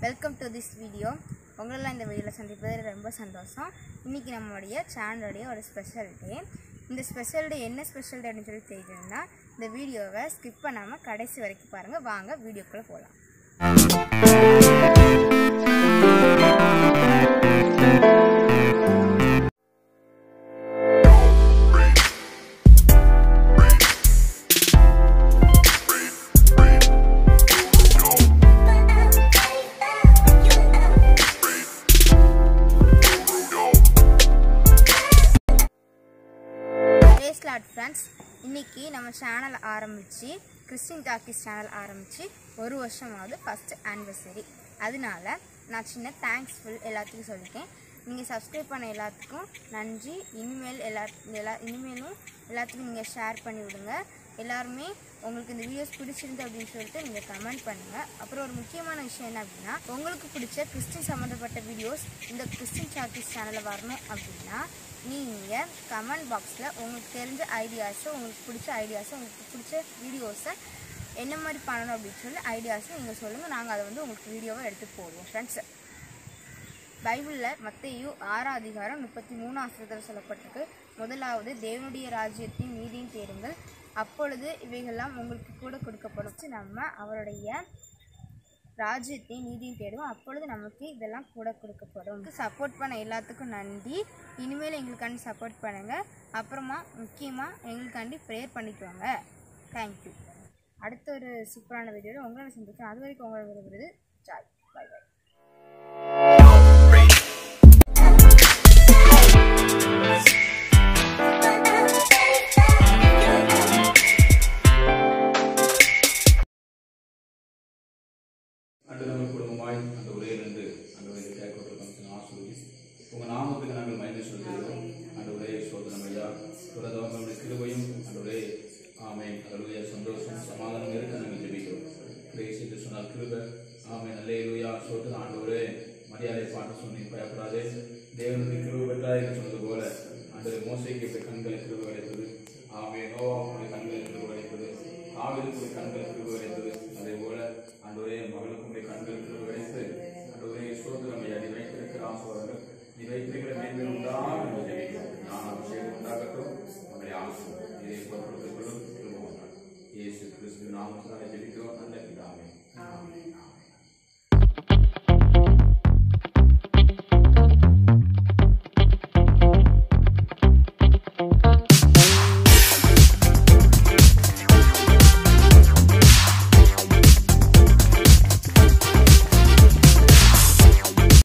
welcome to this video உங்களெல்லாம் இந்த வீடியோவில் சந்திப்பதில் ரொம்ப சந்தோஷம் இன்றைக்கி நம்மளுடைய சேனலுடைய ஒரு ஸ்பெஷல் டே இந்த ஸ்பெஷல் டே என்ன ஸ்பெஷல் டே அப்படின்னு சொல்லி தெரியணும்னா இந்த வீடியோவை ஸ்கிப் பண்ணாமல் கடைசி வரைக்கும் பாருங்கள் வாங்க வீடியோக்குள்ளே போகலாம் பிரேஸ்லாட் ஃப்ரெண்ட்ஸ் இன்னைக்கு நம்ம சேனல் ஆரம்பித்து கிறிஸ்டின் டாக்கிஸ் சேனல் ஆரம்பித்து ஒரு வருஷமாவது ஃபஸ்ட்டு ஆனிவர்சரி அதனால நான் சின்ன தேங்க்ஸ் ஃபுல் எல்லாத்துக்கும் சொல்லிட்டேன் நீங்கள் சப்ஸ்கிரைப் பண்ண எல்லாத்துக்கும் நன்றி இனிமேல் எல்லா எல்லா இனிமேலும் எல்லாத்துக்கும் நீங்கள் ஷேர் பண்ணி விடுங்க எல்லாருமே உங்களுக்கு இந்த வீடியோஸ் பிடிச்சிருந்து அப்படின்னு சொல்லிட்டு நீங்கள் கமெண்ட் பண்ணுங்கள் அப்புறம் ஒரு முக்கியமான விஷயம் என்ன அப்படின்னா உங்களுக்கு பிடிச்ச கிறிஸ்டின் சம்மந்தப்பட்ட வீடியோஸ் இந்த கிறிஸ்டின் டாக்கிஸ் சேனலில் வரணும் அப்படின்னா நீங்கள் கமெண்ட் பாக்ஸில் உங்களுக்கு தெரிஞ்ச ஐடியாஸை உங்களுக்கு பிடிச்ச ஐடியாஸை உங்களுக்கு பிடிச்ச வீடியோஸை என்ன மாதிரி பண்ணணும் அப்படின்னு சொல்லி ஐடியாஸை நீங்கள் சொல்லுங்கள் நாங்கள் அதை வந்து உங்களுக்கு வீடியோவை எடுத்து போடுவோம் ஃப்ரெண்ட்ஸ் பைபிளில் மத்தேயு ஆறாம் அதிகாரம் முப்பத்தி மூணாம் வசனத்தில் சொல்லப்பட்டிருக்கு முதலாவது தேவனுடைய ராஜ்யத்தின் நீதியும் தேடுங்கள் அப்பொழுது இவைகள்லாம் உங்களுக்கு கூட கொடுக்கப்படும் நம்ம அவருடைய ராஜ்யத்தை நீதியும் தேடுவோம் அப்பொழுது நமக்கு இதெல்லாம் கூட கொடுக்கப்படும் சப்போர்ட் பண்ண எல்லாத்துக்கும் நன்றி இனிமேல் எங்களுக்காண்டி சப்போர்ட் பண்ணுங்கள் அப்புறமா முக்கியமாக எங்களுக்காண்டி ப்ரேயர் பண்ணிக்கோங்க தேங்க்யூ அடுத்த ஒரு சூப்பரான வீடியோவில் உங்களை சந்திக்கிறேன் அது வரைக்கும் உங்களை விரும்புறது ஜாய் பை பை அன்று நம்ம குடும்பமாய் அந்த ஒரே ரெண்டு அந்த ஒரே கேட்கப்பட்டிருக்கோம் ஆசூரி உங்கள் நாமத்துக்கு நாங்கள் மகிமை சொல்கிறோம் அந்த ஒரே சோதனம் ஐயா துறந்தவங்களுடைய கிருபையும் அந்த ஒரே ஆமை அதனுடைய சந்தோஷம் சமாதானம் இருக்க நாங்கள் ஜெபிக்கிறோம் கிரேசிட்டு சொன்னால் கிருபை ஆமை நல்ல இருயா சோதனை ஆண்டவரே மரியாதை பாட்டு சொன்னி பயப்படாதே தேவனுக்கு கிருபை பெற்றாய் என்று சொன்னது போல அந்த மோசைக்கு இப்படி கண்களை கிருபை கிடைத்தது ஆமே நோவாவுடைய கண்களை கிருபை கிடைத்தது ஆவிலுக்குடைய கண்களை கிருபை கிடைத்தது அதே போல ஆண்டவரே மகளுக்குடைய கண்கள் கிருபை கிடைத்து ஆண்டவரே சோதனம் ஐயா நீ வைத்திருக்கிற ஆசீர்வாதங்கள் நீ வைத்திருக்கிற மேன்மை உண்டாக என்று ஜெபிக்கிறோம் நான் அபிஷேகம் உண்டாகட்டும் மகளை ஆசிர்வாதம் இதை பொறுப்படுத்திக் கொள்ளும் கிருபை உண்டாகும் இயேசு கிறிஸ்து நாமத்தினாலே ஜெபிக்கிறோம் நல்ல பிதாவே ஆமென்